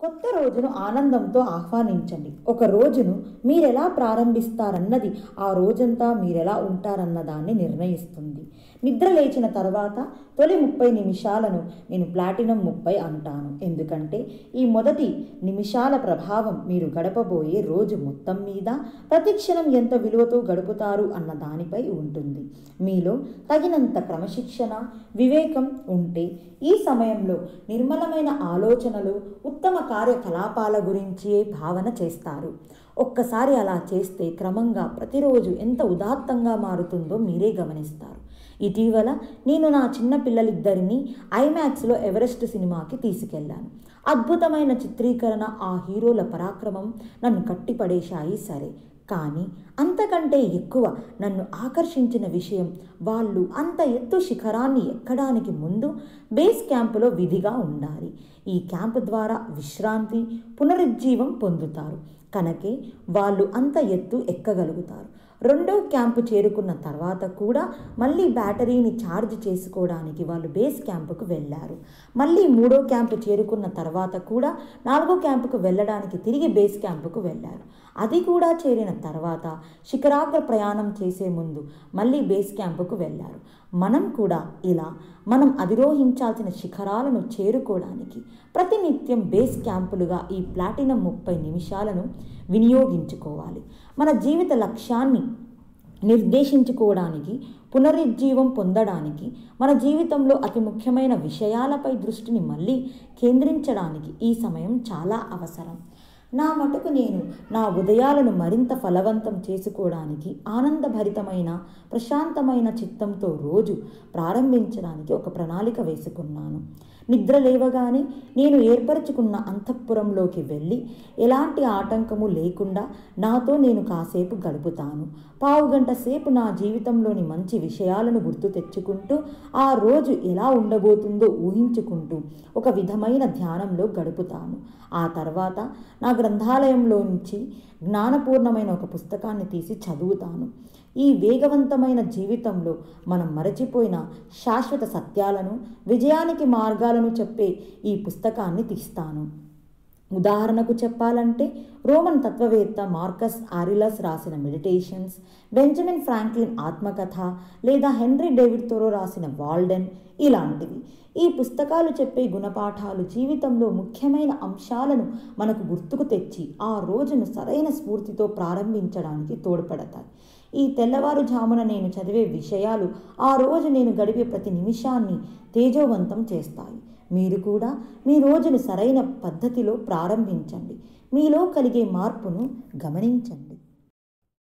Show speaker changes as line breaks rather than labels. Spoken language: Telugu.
కొత్త రోజును ఆనందంతో ఆహ్వానించండి ఒక రోజును మీరెలా ప్రారంభిస్తారన్నది ఆ రోజంతా మీరెలా ఉంటారన్న దాన్ని నిర్ణయిస్తుంది నిద్ర లేచిన తర్వాత తొలి ముప్పై నిమిషాలను నేను ప్లాటినం ముప్పై అంటాను ఎందుకంటే ఈ మొదటి నిమిషాల ప్రభావం మీరు గడపబోయే రోజు మొత్తం మీద ప్రతి క్షణం ఎంత విలువతో గడుపుతారు అన్న దానిపై ఉంటుంది మీలో తగినంత క్రమశిక్షణ వివేకం ఉంటే ఈ సమయంలో నిర్మలమైన ఆలోచనలు ఉత్తమ కార్యకలాపాల గురించే భావన చేస్తారు ఒక్కసారి అలా చేస్తే క్రమంగా ప్రతిరోజు ఎంత ఉదాత్తంగా మారుతుందో మీరే గమనిస్తారు ఇటీవల నేను నా చిన్న పిల్లలిద్దరిని ఐమాక్స్లో ఎవరెస్ట్ సినిమాకి తీసుకెళ్లాను అద్భుతమైన చిత్రీకరణ ఆ హీరోల పరాక్రమం నన్ను కట్టిపడేశాయి సరే కానీ అంతకంటే ఎక్కువ నన్ను ఆకర్షించిన విషయం వాళ్ళు అంత ఎత్తు శిఖరాన్ని ఎక్కడానికి ముందు బేస్ క్యాంపులో విధిగా ఉండాలి ఈ క్యాంపు ద్వారా విశ్రాంతి పునరుజ్జీవం పొందుతారు కనుకే వాళ్ళు అంత ఎత్తు ఎక్కగలుగుతారు రెండో క్యాంపు చేరుకున్న తర్వాత కూడా మళ్ళీ బ్యాటరీని ఛార్జ్ చేసుకోవడానికి వాళ్ళు బేస్ క్యాంపుకు వెళ్ళారు మళ్ళీ మూడో క్యాంపు చేరుకున్న తర్వాత కూడా నాలుగో క్యాంపుకు వెళ్ళడానికి తిరిగి బేస్ క్యాంపుకు వెళ్ళారు అది కూడా చేరిన తర్వాత శిఖరాగ్ర ప్రయాణం చేసే ముందు మళ్ళీ బేస్ క్యాంపుకు వెళ్ళారు మనం కూడా ఇలా మనం అధిరోహించాల్సిన శిఖరాలను చేరుకోవడానికి ప్రతినిత్యం బేస్ క్యాంపులుగా ఈ ప్లాటినం ముప్పై నిమిషాలను వినియోగించుకోవాలి మన జీవిత లక్ష్యాన్ని నిర్దేశించుకోవడానికి పునరుజ్జీవం పొందడానికి మన జీవితంలో అతి ముఖ్యమైన విషయాలపై దృష్టిని మళ్ళీ కేంద్రించడానికి ఈ సమయం చాలా అవసరం నా మటుకు నేను నా ఉదయాలను మరింత ఫలవంతం చేసుకోవడానికి ఆనందభరితమైన ప్రశాంతమైన చిత్తంతో రోజు ప్రారంభించడానికి ఒక ప్రణాళిక వేసుకున్నాను నిద్ర లేవగానే నేను ఏర్పరచుకున్న అంతఃపురంలోకి వెళ్ళి ఎలాంటి ఆటంకము లేకుండా నాతో నేను కాసేపు గడుపుతాను పావు గంట సేపు నా జీవితంలోని మంచి విషయాలను గుర్తు తెచ్చుకుంటూ ఆ రోజు ఎలా ఉండబోతుందో ఊహించుకుంటూ ఒక విధమైన ధ్యానంలో గడుపుతాను ఆ తర్వాత నా గ్రంథాలయంలో నుంచి జ్ఞానపూర్ణమైన ఒక పుస్తకాన్ని తీసి చదువుతాను ఈ వేగవంతమైన జీవితంలో మనం మరచిపోయిన శాశ్వత సత్యాలను విజయానికి మార్గాలను చెప్పే ఈ పుస్తకాన్ని తీస్తాను ఉదాహరణకు చెప్పాలంటే రోమన్ తత్వవేత్త మార్కస్ ఆరిలస్ రాసిన మెడిటేషన్స్ బెంజమిన్ ఫ్రాంక్లిన్ ఆత్మకథ లేదా హెన్రీ డేవిడ్ తోరో రాసిన వాల్డెన్ ఇలాంటివి ఈ పుస్తకాలు చెప్పే గుణపాఠాలు జీవితంలో ముఖ్యమైన అంశాలను మనకు గుర్తుకు తెచ్చి ఆ రోజును సరైన స్ఫూర్తితో ప్రారంభించడానికి తోడ్పడతాయి ఈ తెల్లవారుజామున నేను చదివే విషయాలు ఆ రోజు నేను గడిపే ప్రతి నిమిషాన్ని తేజోవంతం చేస్తాయి మీరు కూడా మీ రోజును సరైన పద్ధతిలో ప్రారంభించండి మీలో కలిగే మార్పును గమనించండి